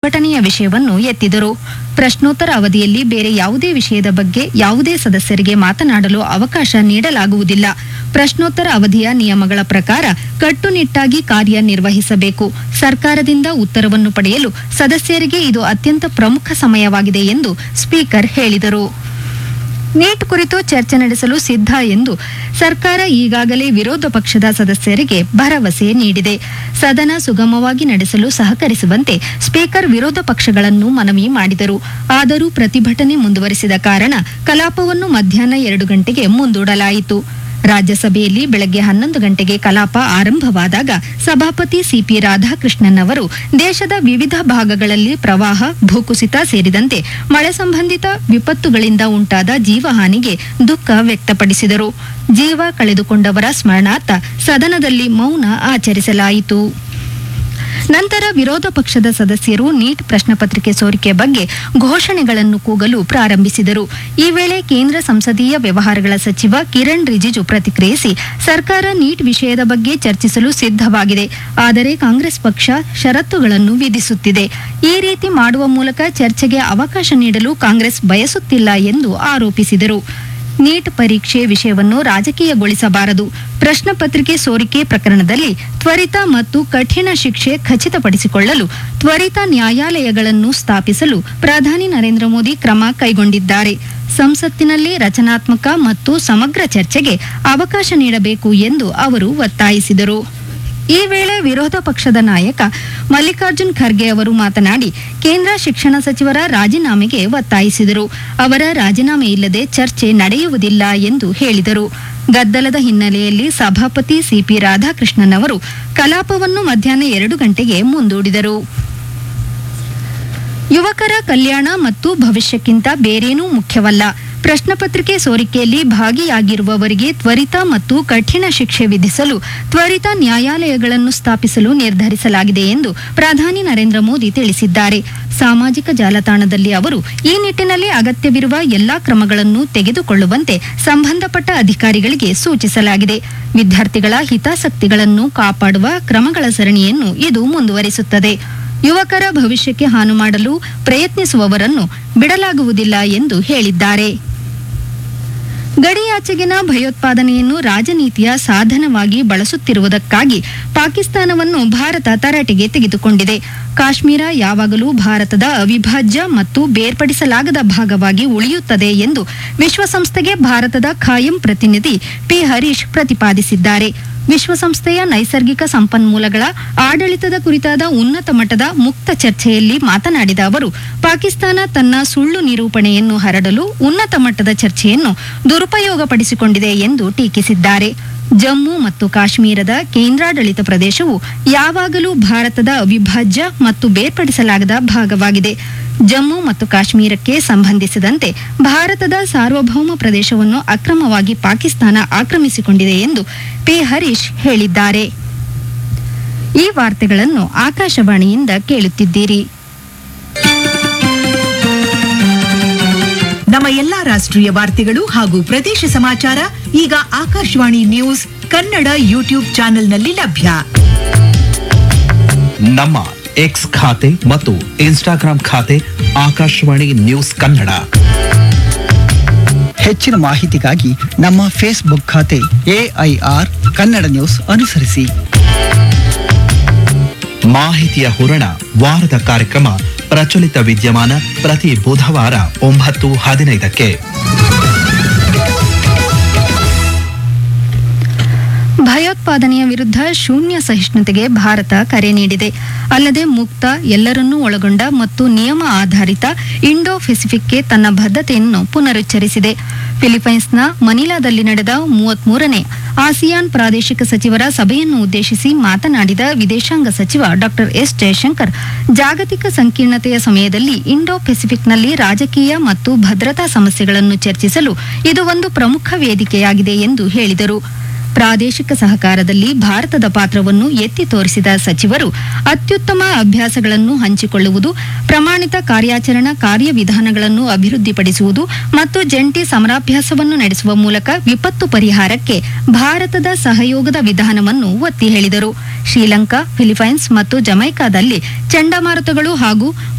ಪ್ರತಿಭಟನೆಯ ವಿಷಯವನ್ನು ಎತ್ತಿದರು ಪ್ರಶ್ನೋತ್ತರ ಅವಧಿಯಲ್ಲಿ ಬೇರೆ ಯಾವುದೇ ವಿಷಯದ ಬಗ್ಗೆ ಯಾವುದೇ ಸದಸ್ಯರಿಗೆ ಮಾತನಾಡಲು ಅವಕಾಶ ನೀಡಲಾಗುವುದಿಲ್ಲ ಪ್ರಶ್ನೋತ್ತರ ಅವಧಿಯ ನಿಯಮಗಳ ಪ್ರಕಾರ ಕಟ್ಟುನಿಟ್ಟಾಗಿ ಕಾರ್ಯನಿರ್ವಹಿಸಬೇಕು ಸರ್ಕಾರದಿಂದ ಉತ್ತರವನ್ನು ಪಡೆಯಲು ಸದಸ್ಯರಿಗೆ ಇದು ಅತ್ಯಂತ ಪ್ರಮುಖ ಸಮಯವಾಗಿದೆ ಎಂದು ಸ್ಪೀಕರ್ ಹೇಳಿದರು ನೀಟ್ ಕುರಿತು ಚರ್ಚೆ ನಡೆಸಲು ಸಿದ್ಧ ಎಂದು ಸರ್ಕಾರ ಈಗಾಗಲೇ ವಿರೋಧ ಪಕ್ಷದ ಸದಸ್ಯರಿಗೆ ಭರವಸೆ ನೀಡಿದೆ ಸದನ ಸುಗಮವಾಗಿ ನಡೆಸಲು ಸಹಕರಿಸುವಂತೆ ಸ್ಪೀಕರ್ ವಿರೋಧ ಪಕ್ಷಗಳನ್ನು ಮನವಿ ಮಾಡಿದರು ಆದರೂ ಪ್ರತಿಭಟನೆ ಮುಂದುವರಿಸಿದ ಕಾರಣ ಕಲಾಪವನ್ನು ಮಧ್ಯಾಹ್ನ ಎರಡು ಗಂಟೆಗೆ ಮುಂದೂಡಲಾಯಿತು ರಾಜ್ಯಸಭೆಯಲ್ಲಿ ಬೆಳಗ್ಗೆ ಹನ್ನೊಂದು ಗಂಟೆಗೆ ಕಲಾಪ ಆರಂಭವಾದಾಗ ಸಭಾಪತಿ ಸಿಪಿ ರಾಧಾಕೃಷ್ಣನ್ ಅವರು ದೇಶದ ವಿವಿಧ ಭಾಗಗಳಲ್ಲಿ ಪ್ರವಾಹ ಭೂಕುಸಿತ ಸೇರಿದಂತೆ ಮಳೆ ಸಂಬಂಧಿತ ವಿಪತ್ತುಗಳಿಂದ ಉಂಟಾದ ಜೀವಹಾನಿಗೆ ದುಃಖ ವ್ಯಕ್ತಪಡಿಸಿದರು ಜೀವ ಕಳೆದುಕೊಂಡವರ ಸ್ಮರಣಾರ್ಥ ಸದನದಲ್ಲಿ ಮೌನ ಆಚರಿಸಲಾಯಿತು ನಂತರ ವಿರೋಧ ಪಕ್ಷದ ಸದಸ್ಯರು ನೀಟ್ ಪ್ರಶ್ನೆ ಪತ್ರಿಕೆ ಸೋರಿಕೆ ಬಗ್ಗೆ ಘೋಷಣೆಗಳನ್ನು ಕೂಗಲು ಪ್ರಾರಂಭಿಸಿದರು ಈ ವೇಳೆ ಕೇಂದ್ರ ಸಂಸದೀಯ ವ್ಯವಹಾರಗಳ ಸಚಿವ ಕಿರಣ್ ರಿಜಿಜು ಪ್ರತಿಕ್ರಿಯಿಸಿ ಸರ್ಕಾರ ನೀಟ್ ವಿಷಯದ ಬಗ್ಗೆ ಚರ್ಚಿಸಲು ಸಿದ್ಧವಾಗಿದೆ ಆದರೆ ಕಾಂಗ್ರೆಸ್ ಪಕ್ಷ ಷರತ್ತುಗಳನ್ನು ವಿಧಿಸುತ್ತಿದೆ ಈ ರೀತಿ ಮಾಡುವ ಮೂಲಕ ಚರ್ಚೆಗೆ ಅವಕಾಶ ನೀಡಲು ಕಾಂಗ್ರೆಸ್ ಬಯಸುತ್ತಿಲ್ಲ ಎಂದು ಆರೋಪಿಸಿದರು ನೀಟ್ ಪರೀಕ್ಷೆ ವಿಷಯವನ್ನು ರಾಜಕೀಯಗೊಳಿಸಬಾರದು ಪ್ರಶ್ನೆ ಪತ್ರಿಕೆ ಸೋರಿಕೆ ಪ್ರಕರಣದಲ್ಲಿ ತ್ವರಿತ ಮತ್ತು ಕಠಿಣ ಶಿಕ್ಷೆ ಖಚಿತಪಡಿಸಿಕೊಳ್ಳಲು ತ್ವರಿತ ನ್ಯಾಯಾಲಯಗಳನ್ನು ಸ್ಥಾಪಿಸಲು ಪ್ರಧಾನಿ ನರೇಂದ್ರ ಮೋದಿ ಕ್ರಮ ಕೈಗೊಂಡಿದ್ದಾರೆ ಸಂಸತ್ತಿನಲ್ಲಿ ರಚನಾತ್ಮಕ ಮತ್ತು ಸಮಗ್ರ ಚರ್ಚೆಗೆ ಅವಕಾಶ ನೀಡಬೇಕು ಎಂದು ಅವರು ಒತ್ತಾಯಿಸಿದರು ಈ ವೇಳೆ ವಿರೋಧ ಪಕ್ಷದ ನಾಯಕ ಮಲ್ಲಿಕಾರ್ಜುನ್ ಖರ್ಗೆ ಅವರು ಮಾತನಾಡಿ ಕೇಂದ್ರ ಶಿಕ್ಷಣ ಸಚಿವರ ರಾಜೀನಾಮೆಗೆ ಒತ್ತಾಯಿಸಿದರು ಅವರ ರಾಜೀನಾಮೆ ಇಲ್ಲದೆ ಚರ್ಚೆ ನಡೆಯುವುದಿಲ್ಲ ಎಂದು ಹೇಳಿದರು ಗದ್ದಲದ ಹಿನ್ನೆಲೆಯಲ್ಲಿ ಸಭಾಪತಿ ಸಿಪಿ ರಾಧಾಕೃಷ್ಣನ್ ಅವರು ಕಲಾಪವನ್ನು ಮಧ್ಯಾಹ್ನ ಎರಡು ಗಂಟೆಗೆ ಮುಂದೂಡಿದರು ಯುವಕರ ಕಲ್ಯಾಣ ಮತ್ತು ಭವಿಷ್ಯಕ್ಕಿಂತ ಬೇರೇನೂ ಮುಖ್ಯವಲ್ಲ ಪ್ರಶ್ನೆ ಪತ್ರಿಕೆ ಸೋರಿಕೆಯಲ್ಲಿ ಭಾಗಿಯಾಗಿರುವವರಿಗೆ ತ್ವರಿತ ಮತ್ತು ಕಠಿಣ ಶಿಕ್ಷೆ ವಿಧಿಸಲು ತ್ವರಿತ ನ್ಯಾಯಾಲಯಗಳನ್ನು ಸ್ಥಾಪಿಸಲು ನಿರ್ಧರಿಸಲಾಗಿದೆ ಎಂದು ಪ್ರಧಾನಿ ನರೇಂದ್ರ ಮೋದಿ ತಿಳಿಸಿದ್ದಾರೆ ಸಾಮಾಜಿಕ ಜಾಲತಾಣದಲ್ಲಿ ಅವರು ಈ ನಿಟ್ಟಿನಲ್ಲಿ ಅಗತ್ಯವಿರುವ ಎಲ್ಲಾ ಕ್ರಮಗಳನ್ನು ತೆಗೆದುಕೊಳ್ಳುವಂತೆ ಸಂಬಂಧಪಟ್ಟ ಅಧಿಕಾರಿಗಳಿಗೆ ಸೂಚಿಸಲಾಗಿದೆ ವಿದ್ಯಾರ್ಥಿಗಳ ಹಿತಾಸಕ್ತಿಗಳನ್ನು ಕಾಪಾಡುವ ಕ್ರಮಗಳ ಸರಣಿಯನ್ನು ಇದು ಮುಂದುವರಿಸುತ್ತದೆ ಯುವಕರ ಭವಿಷ್ಯಕ್ಕೆ ಹಾನು ಮಾಡಲು ಪ್ರಯತ್ನಿಸುವವರನ್ನು ಬಿಡಲಾಗುವುದಿಲ್ಲ ಎಂದು ಹೇಳಿದ್ದಾರೆ ಗಡಿಯಾಚೆಗಿನ ಭಯೋತ್ಪಾದನೆಯನ್ನು ರಾಜನೀತಿಯ ಸಾಧನವಾಗಿ ಬಳಸುತ್ತಿರುವುದಕ್ಕಾಗಿ ಪಾಕಿಸ್ತಾನವನ್ನು ಭಾರತ ತರಾಟೆಗೆ ತೆಗೆದುಕೊಂಡಿದೆ ಕಾಶ್ಮೀರ ಯಾವಾಗಲೂ ಭಾರತದ ಅವಿಭಾಜ್ಯ ಮತ್ತು ಬೇರ್ಪಡಿಸಲಾಗದ ಭಾಗವಾಗಿ ಉಳಿಯುತ್ತದೆ ಎಂದು ವಿಶ್ವಸಂಸ್ಥೆಗೆ ಭಾರತದ ಖಾಯಂ ಪ್ರತಿನಿಧಿ ಪಿ ಹರೀಶ್ ಪ್ರತಿಪಾದಿಸಿದ್ದಾರೆ ವಿಶ್ವಸಂಸ್ಥೆಯ ನೈಸರ್ಗಿಕ ಸಂಪನ್ಮೂಲಗಳ ಆಡಳಿತದ ಕುರಿತಾದ ಉನ್ನತ ಮಟ್ಟದ ಮುಕ್ತ ಚರ್ಚೆಯಲ್ಲಿ ಮಾತನಾಡಿದ ಅವರು ಪಾಕಿಸ್ತಾನ ತನ್ನ ಸುಳ್ಳು ನಿರೂಪಣೆಯನ್ನು ಹರಡಲು ಉನ್ನತ ಮಟ್ಟದ ಚರ್ಚೆಯನ್ನು ದುರುಪಯೋಗಪಡಿಸಿಕೊಂಡಿದೆ ಎಂದು ಟೀಕಿಸಿದ್ದಾರೆ ಜಮ್ಮು ಮತ್ತು ಕಾಶ್ಮೀರದ ಕೇಂದ್ರಾಡಳಿತ ಪ್ರದೇಶವು ಯಾವಾಗಲೂ ಭಾರತದ ಅವಿಭಾಜ್ಯ ಮತ್ತು ಬೇರ್ಪಡಿಸಲಾಗದ ಭಾಗವಾಗಿದೆ ಜಮ್ಮು ಮತ್ತು ಕಾಶ್ಮೀರಕ್ಕೆ ಸಂಬಂಧಿಸಿದಂತೆ ಭಾರತದ ಸಾರ್ವಭೌಮ ಪ್ರದೇಶವನ್ನು ಅಕ್ರಮವಾಗಿ ಪಾಕಿಸ್ತಾನ ಆಕ್ರಮಿಸಿಕೊಂಡಿದೆ ಎಂದು ಪಿ ಹರೀಶ್ ಹೇಳಿದ್ದಾರೆ ಈ ವಾರ್ತೆಗಳನ್ನು ಆಕಾಶವಾಣಿಯಿಂದ ಕೇಳುತ್ತಿದ್ದೀರಿ ನಮ್ಮ ಎಲ್ಲಾ ರಾಷ್ಟ್ರೀಯ ವಾರ್ತೆಗಳು ಹಾಗೂ ಪ್ರದೇಶ ಸಮಾಚಾರ ಈಗ ಆಕಾಶವಾಣಿ ನ್ಯೂಸ್ ಕನ್ನಡ ಯೂಟ್ಯೂಬ್ ಚಾನೆಲ್ನಲ್ಲಿ ಲಭ್ಯ ನಮ್ಮ ಎಕ್ಸ್ ಖಾತೆ ಮತ್ತು ಇನ್ಸ್ಟಾಗ್ರಾಂ ಖಾತೆ ಆಕಾಶವಾಣಿ ನ್ಯೂಸ್ ಕನ್ನಡ ಹೆಚ್ಚಿನ ಮಾಹಿತಿಗಾಗಿ ನಮ್ಮ ಫೇಸ್ಬುಕ್ ಖಾತೆ ಎಐಆರ್ ಕನ್ನಡ ನ್ಯೂಸ್ ಅನುಸರಿಸಿ ಮಾಹಿತಿಯ ಹೂರಣ ವಾರದ ಕಾರ್ಯಕ್ರಮ ಪ್ರಚಲಿತ ವಿದ್ಯಮಾನ ಪ್ರತಿ ಬುಧವಾರ ಒಂಬತ್ತು ಹದಿನೈದಕ್ಕೆ ಭಯೋತ್ಪಾದನೆಯ ವಿರುದ್ಧ ಶೂನ್ಯ ಸಹಿಷ್ಣುತೆಗೆ ಭಾರತ ಕರೆ ನೀಡಿದೆ ಅಲ್ಲದೆ ಮುಕ್ತ ಎಲ್ಲರನ್ನೂ ಒಳಗೊಂಡ ಮತ್ತು ನಿಯಮ ಆಧಾರಿತ ಇಂಡೋ ಪೆಸಿಫಿಕ್ಗೆ ತನ್ನ ಬದ್ಧತೆಯನ್ನು ಪುನರುಚ್ಚರಿಸಿದೆ ಫಿಲಿಪೈನ್ಸ್ನ ಮನಿಲಾದಲ್ಲಿ ನಡೆದ ಮೂವತ್ಮೂರನೇ ಆಸಿಯಾನ್ ಪ್ರಾದೇಶಿಕ ಸಚಿವರ ಸಭೆಯನ್ನು ಉದ್ದೇಶಿಸಿ ಮಾತನಾಡಿದ ವಿದೇಶಾಂಗ ಸಚಿವ ಡಾಕ್ಟರ್ ಎಸ್ ಜಯಶಂಕರ್ ಜಾಗತಿಕ ಸಂಕೀರ್ಣತೆಯ ಸಮಯದಲ್ಲಿ ಇಂಡೋ ಪೆಸಿಫಿಕ್ನಲ್ಲಿ ರಾಜಕೀಯ ಮತ್ತು ಭದ್ರತಾ ಸಮಸ್ಯೆಗಳನ್ನು ಚರ್ಚಿಸಲು ಇದು ಒಂದು ಪ್ರಮುಖ ವೇದಿಕೆಯಾಗಿದೆ ಎಂದು ಹೇಳಿದರು ಪ್ರಾದೇಶಿಕ ಸಹಕಾರದಲ್ಲಿ ಭಾರತದ ಪಾತ್ರವನ್ನು ಎತ್ತಿ ತೋರಿಸಿದ ಸಚಿವರು ಅತ್ಯುತ್ತಮ ಅಭ್ಯಾಸಗಳನ್ನು ಹಂಚಿಕೊಳ್ಳುವುದು ಪ್ರಮಾಣಿತ ಕಾರ್ಯಾಚರಣಾ ಕಾರ್ಯವಿಧಾನಗಳನ್ನು ಅಭಿವೃದ್ಧಿಪಡಿಸುವುದು ಮತ್ತು ಜಂಟಿ ಸಮರಾಭ್ಯಾಸವನ್ನು ನಡೆಸುವ ಮೂಲಕ ವಿಪತ್ತು ಪರಿಹಾರಕ್ಕೆ ಭಾರತದ ಸಹಯೋಗದ ವಿಧಾನವನ್ನು ಒತ್ತಿ ಹೇಳಿದರು ಶ್ರೀಲಂಕಾ ಫಿಲಿಪೈನ್ಸ್ ಮತ್ತು ಜಮೈಕಾದಲ್ಲಿ ಚಂಡಮಾರುತಗಳು ಹಾಗೂ